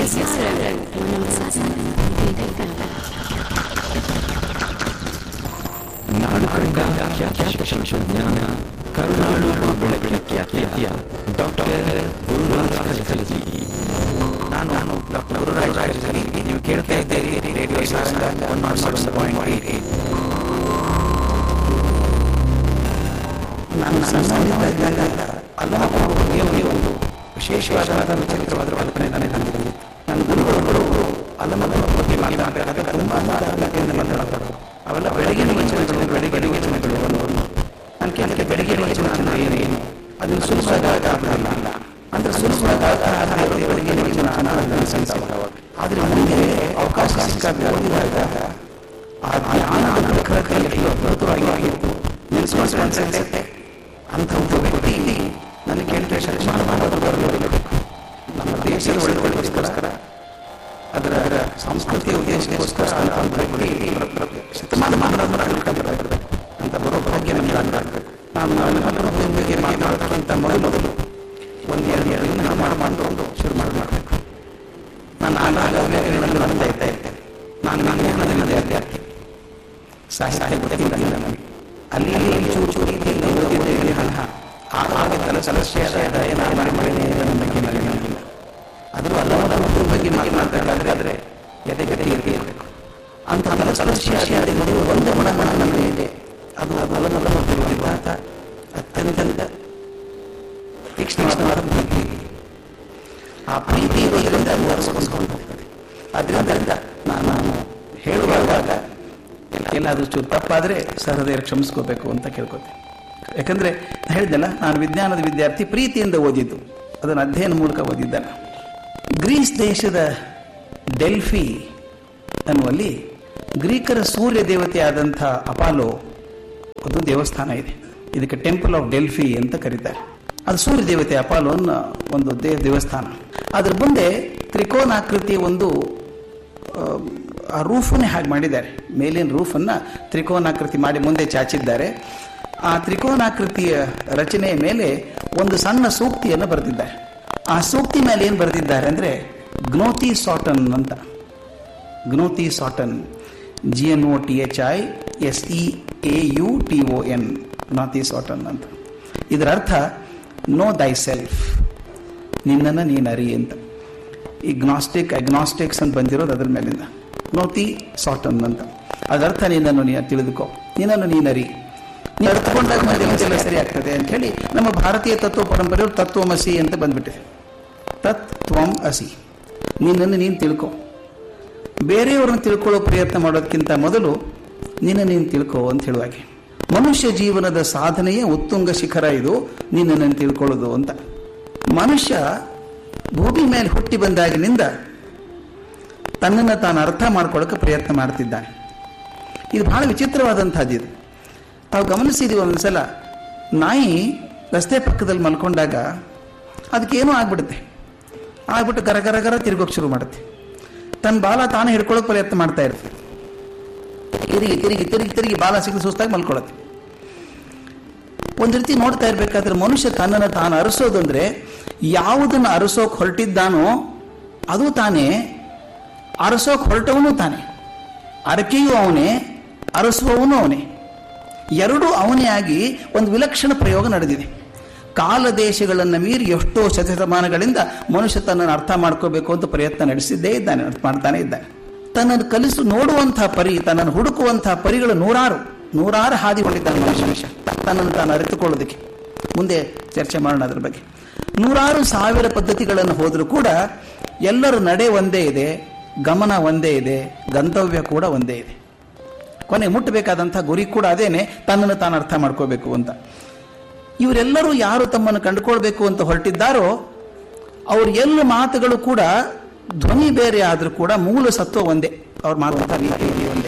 Visaran Manasasana Vedanta ನಾಡು ಕಂಡ ಖ್ಯಾತ ಶಿಕ್ಷಣಜ್ಞಾನ ಕರುನಾಡು ಬೆಳಕಿನ ಖ್ಯಾತಿಯ ಡಾಕ್ಟರ್ ಗುರುರಾಜ್ ಕಲಗಿ ನಾನು ನಾನು ಡಾಕ್ಟರ್ ಗುರುರಾಜ್ ರಾಜಕಲಿ ನೀವು ಕೇಳ್ತಾ ಇದ್ದೀರಿ radio Saranga one nought seven point eight ನಾನು ಸಣ್ಣದಿದ್ದಾಗ ಅಲ್ಲಮ ಬಗ್ಗೆ ಒಂದು ವಿಶೇಷವಾದ ವಿಚಿತ್ರವಾದ ಕಲ್ಪನೆ ನನಗೆ ಬಂದಿದೆ ನನ್ನ ಗುರುಗಳು ಅಲ್ಲಮದ ಬಗ್ಗೆ ಮಾತನಾಡಿದಾಗ ಕಲ್ಪನೆಯಿಂದ ಮಾತನಾಡೋದು ಅವೆಲ್ಲ ಬೆಳಗಿನ ವಚನಗಳು ಬೆಳಗಿನ ವಚನಗಳು ಅನ್ನೋದು ನಾನು ಕೇಳಿಕೆ ಬೆಳಗಿನ ವಚನ ಅಂದ್ರೆ ಏನೇನು ಅದನ್ನು ಸುಲಭವಾದ ಅಲ್ಲ ಅಂದ್ರೆ ಸುಲಭವಾದ ಬೆಳಗಿನ ವಚನ ಅನಾಥ ಆದ್ರೆ ನನಗೆ ಅವಕಾಶ ಸಿಕ್ಕಾಗ ಓದಿದಾಗ ಆ ಜ್ಞಾನದ ಪ್ರಖರತೆಯಲ್ಲಿ ಅದ್ಭುತವಾಗಿ ನಿಲ್ಲಿಸ್ಕೊಂಡು ಅನ್ಸುತ್ತೆ ಅಂತ ಒಬ್ಬ ವ್ಯಕ್ತಿ ನನಗೆ ಕೇಳಿದ್ರೆ ಶತಮಾನ ಮಾಡೋದು ಬರಬೇಕು ನಮ್ಮ ದೇಶದ ಒಳ್ಳೆಗೋಸ್ಕರ ಅದರ ಅದರ ಸಂಸ್ಕೃತಿಯ ಉದ್ದೇಶಕ್ಕೋಸ್ಕರ ಅಂತ ಒಬ್ಬ ವ್ಯಕ್ತಿ ಶತಮಾನ ಮಾಡೋದು ಅಂತ ಬರೋ ಭಾಗ್ಯ ನಮಗೆ ಆಗಬೇಕು ನಾನು ನನ್ನ ಹಲವು ಬಗ್ಗೆ ಮಾತನಾಡೋದಕ್ಕಿಂತ ಮೊದಲು ಒಂದು ಎರಡು ಎರಡು ದಿನ ಮಾಡಿ ಮಾಡಿಕೊಂಡು ಶುರು ಮಾಡಿ ಮಾಡಬೇಕು ನಾನು ಆಗಾಗ ವೇಳೆಗಳಲ್ಲಿ ಬರ್ತಾ ಇರ್ತಾ ಇರ್ತೇನೆ ನಾನು ನಾನು ಜ್ಞಾನದ ವಿದ್ಯಾರ್ಥಿ ಸಾಹಿತ್ಯ ಗೊತ್ತಿಲ್ಲ ನನಗೆ ಅಲ್ಲಿ ಇಲ್ಲಿ ಚೂರು ಚೂರು ರೀತಿಯಲ್ಲಿ ಓದಿದ್ದೇನೆ ಹಣ ಆಗ ತಲ ಸದಸ್ಯರಾದ ಏನಾರು ಮಾಡಿ ಮಾಡಿದೆ ನನ್ನ ಬಗ್ಗೆ ನನಗೆ ನನಗಿಲ್ಲ ಆದರೂ ಹಲವಾರು ಒಬ್ಬರ ಬಗ್ಗೆ ಮಾತನಾಡಬೇಕಾದ್ರೆ ಎದೆ ಗತಿ ಇರಬೇಕು ಅಂತ ತಲ ಸದಸ್ಯ ಒಂದು ಗುಣ ಗುಣ ನನ್ನಲ್ಲಿ ಇದೆ ಅದು ಹಲವಲ್ಲ ಅಂತ ಅತ್ಯಂತ ತೀಕ್ಷ್ಣವಾದ ಪ್ರೀತಿ ಆ ಪ್ರೀತಿ ಇರೋದ್ರಿಂದ ಅದು ಅರಸಿಕೊಂಡು ಹೋಗ್ತದೆ ಅದರಿಂದ ನಾನು ಹೇಳುವಾಗ ಎಲ್ಲಾದ್ರೂ ಚೂರು ತಪ್ಪಾದ್ರೆ ಸಹೃದಯ ಕ್ಷಮಿಸ್ಕೋಬೇಕು ಅಂತ ಕೇಳ್ಕೊತೀನಿ ಯಾಕಂದ್ರೆ ನಾನು ಹೇಳಿದ್ನಲ್ಲ ನಾನು ವಿಜ್ಞಾನದ ವಿದ್ಯಾರ್ಥಿ ಪ್ರೀತಿಯಿಂದ ಓದಿದ್ದು ಅದನ್ನು ಅಧ್ಯಯನ ಮೂಲಕ ಓದಿದ್ದಲ್ಲ ಗ್ರೀಸ್ ದೇಶದ ಡೆಲ್ಫಿ ಅನ್ನುವಲ್ಲಿ ಗ್ರೀಕರ ಸೂರ್ಯ ದೇವತೆ ಆದಂಥ ಅಪಾಲೋ ಒಂದು ದೇವಸ್ಥಾನ ಇದೆ ಇದಕ್ಕೆ ಟೆಂಪಲ್ ಆಫ್ ಡೆಲ್ಫಿ ಅಂತ ಕರೀತಾರೆ ಅದು ಸೂರ್ಯ ದೇವತೆ ಅಪಾಲೋ ಅನ್ನೋ ಒಂದು ದೇ ದೇವಸ್ಥಾನ ಅದ್ರ ಮುಂದೆ ತ್ರಿಕೋನಾಕೃತಿ ಒಂದು ಆ, ಆ ರೂಫನ್ನೇ ಹಾಗೆ ಮಾಡಿದ್ದಾರೆ ಮೇಲಿನ ರೂಫನ್ನು ತ್ರಿಕೋನಾಕೃತಿ ಮಾಡಿ ಮುಂದೆ ಚಾಚಿದ್ದಾರೆ ಆ ತ್ರಿಕೋನಾಕೃತಿಯ ರಚನೆಯ ಮೇಲೆ ಒಂದು ಸಣ್ಣ ಸೂಕ್ತಿಯನ್ನು ಬರೆದಿದ್ದಾರೆ ಆ ಸೂಕ್ತಿ ಮೇಲೆ ಏನು ಬರೆದಿದ್ದಾರೆ ಅಂದರೆ ಗ್ನೋತಿ ಸಾಟನ್ ಅಂತ ಗ್ನೋತಿ ಸಾಟನ್ G N O T H I S E A U T O N ಗ್ನೋತಿ ಸಾಟನ್ ಅಂತ ಇದರ ಅರ್ಥ ನೋ ದೈ ಸೆಲ್ಫ್ ನಿನ್ನನ್ನು ನೀನು ಅರಿ ಅಂತ ಈ ಗ್ನಾಸ್ಟಿಕ್ ಅಗ್ನಾಸ್ಟಿಕ್ಸ್ ಅಂತ ಬಂದಿರೋದು ಅದ್ರ ಮೇಲಿಂದ ನೋತಿ ಸಾಟನ್ ಅಂತ ಅದರ್ಥ ನಿನ್ನನ್ನು ನೀನು ತಿಳಿದುಕೋ ನಿನ್ನನ್ನು ನೀನರಿ ನೀನು ಅರ್ಥಕೊಂಡಾಗ ಮತ್ತೆ ಎಲ್ಲ ಸರಿ ಆಗ್ತದೆ ಅಂತ ಹೇಳಿ ನಮ್ಮ ಭಾರತೀಯ ತತ್ವ ಪರಂಪರೆಯವರು ತತ್ವಮಸಿ ಅಂತ ಬಂದ್ಬಿಟ್ಟಿದೆ ತತ್ ತ್ವಂ ಅಸಿ ನಿನ್ನನ್ನು ನೀನು ತಿಳ್ಕೊ ಬೇರೆಯವ್ರನ್ನ ತಿಳ್ಕೊಳ್ಳೋ ಪ್ರಯತ್ನ ಮಾಡೋದಕ್ಕಿಂತ ಮೊದಲು ನಿನ್ನ ನೀನು ತಿಳ್ಕೊ ಅಂತ ಹೇಳುವಾಗೆ ಮನುಷ್ಯ ಜೀವನದ ಸಾಧನೆಯೇ ಉತ್ತುಂಗ ಶಿಖರ ಇದು ನಿನ್ನನ್ನು ತಿಳ್ಕೊಳ್ಳೋದು ಅಂತ ಮನುಷ್ಯ ಭೂಮಿ ಮೇಲೆ ಹುಟ್ಟಿ ಬಂದಾಗಿನಿಂದ ತನ್ನನ್ನು ತಾನು ಅರ್ಥ ಮಾಡ್ಕೊಳ್ಳೋಕೆ ಪ್ರಯತ್ನ ಮಾಡ್ತಿದ್ದಾನೆ ಇದು ಬಹಳ ವಿಚಿತ್ರವಾದಂಥದ್ದು ಇದು ತಾವು ಗಮನಿಸಿದೀವಿ ಒಂದ್ಸಲ ನಾಯಿ ರಸ್ತೆ ಪಕ್ಕದಲ್ಲಿ ಮಲ್ಕೊಂಡಾಗ ಅದಕ್ಕೇನೋ ಆಗ್ಬಿಡುತ್ತೆ ಆಗ್ಬಿಟ್ಟು ಗರ ಗರ ಗರ ತಿರುಗೋಕೆ ಶುರು ಮಾಡುತ್ತೆ ತನ್ನ ಬಾಲ ತಾನೇ ಹಿಡ್ಕೊಳ್ಳೋಕೆ ಪ್ರಯತ್ನ ಮಾಡ್ತಾ ಇರುತ್ತೆ ತಿರುಗಿ ತಿರುಗಿ ತಿರುಗಿ ತಿರುಗಿ ಬಾಲ ಸಿಕ್ಕಿ ಸುಸ್ತಾಗಿ ಮಲ್ಕೊಳ್ಳುತ್ತೆ ಒಂದು ರೀತಿ ನೋಡ್ತಾ ಇರ್ಬೇಕಾದ್ರೆ ಮನುಷ್ಯ ತನ್ನನ್ನು ತಾನು ಅರಸೋದು ಅಂದ್ರೆ ಯಾವುದನ್ನು ಅರಸೋಕ್ ಹೊರಟಿದ್ದಾನೋ ಅದು ತಾನೇ ಅರಸೋಕ್ ಹೊರಟವನು ತಾನೇ ಅರಕೆಯೂ ಅವನೇ ಅರಸುವವನು ಅವನೇ ಎರಡೂ ಅವನೇ ಆಗಿ ಒಂದು ವಿಲಕ್ಷಣ ಪ್ರಯೋಗ ನಡೆದಿದೆ ಕಾಲ ದೇಶಗಳನ್ನು ಮೀರಿ ಎಷ್ಟೋ ಶತಮಾನಗಳಿಂದ ಮನುಷ್ಯ ತನ್ನನ್ನು ಅರ್ಥ ಮಾಡ್ಕೋಬೇಕು ಅಂತ ಪ್ರಯತ್ನ ನಡೆಸಿದ್ದೇ ಇದ್ದಾನೆ ಅರ್ಥ ಮಾಡ್ತಾನೆ ಇದ್ದಾನೆ ತನ್ನನ್ನು ಕಲಿಸು ನೋಡುವಂತಹ ಪರಿ ತನ್ನನ್ನು ಹುಡುಕುವಂತಹ ಪರಿಗಳು ನೂರಾರು ನೂರಾರು ಹಾದಿ ಹೊಂದಿದ್ದಾನೆ ಮನುಷ್ಯ ತನ್ನನ್ನು ತಾನು ಅರಿತುಕೊಳ್ಳೋದಕ್ಕೆ ಮುಂದೆ ಚರ್ಚೆ ಮಾಡೋಣ ಅದ್ರ ಬಗ್ಗೆ ನೂರಾರು ಸಾವಿರ ಪದ್ಧತಿಗಳನ್ನು ಹೋದರೂ ಕೂಡ ಎಲ್ಲರ ನಡೆ ಒಂದೇ ಇದೆ ಗಮನ ಒಂದೇ ಇದೆ ಗಂತವ್ಯ ಕೂಡ ಒಂದೇ ಇದೆ ಕೊನೆ ಮುಟ್ಟಬೇಕಾದಂಥ ಗುರಿ ಕೂಡ ಅದೇನೆ ತನ್ನನ್ನು ತಾನು ಅರ್ಥ ಮಾಡ್ಕೋಬೇಕು ಅಂತ ಇವರೆಲ್ಲರೂ ಯಾರು ತಮ್ಮನ್ನು ಕಂಡುಕೊಳ್ಬೇಕು ಅಂತ ಹೊರಟಿದ್ದಾರೋ ಅವ್ರ ಎಲ್ಲ ಮಾತುಗಳು ಕೂಡ ಧ್ವನಿ ಬೇರೆ ಆದರೂ ಕೂಡ ಮೂಲ ಸತ್ವ ಒಂದೇ ಅವ್ರ ಮಾತಂತ ರೀತಿ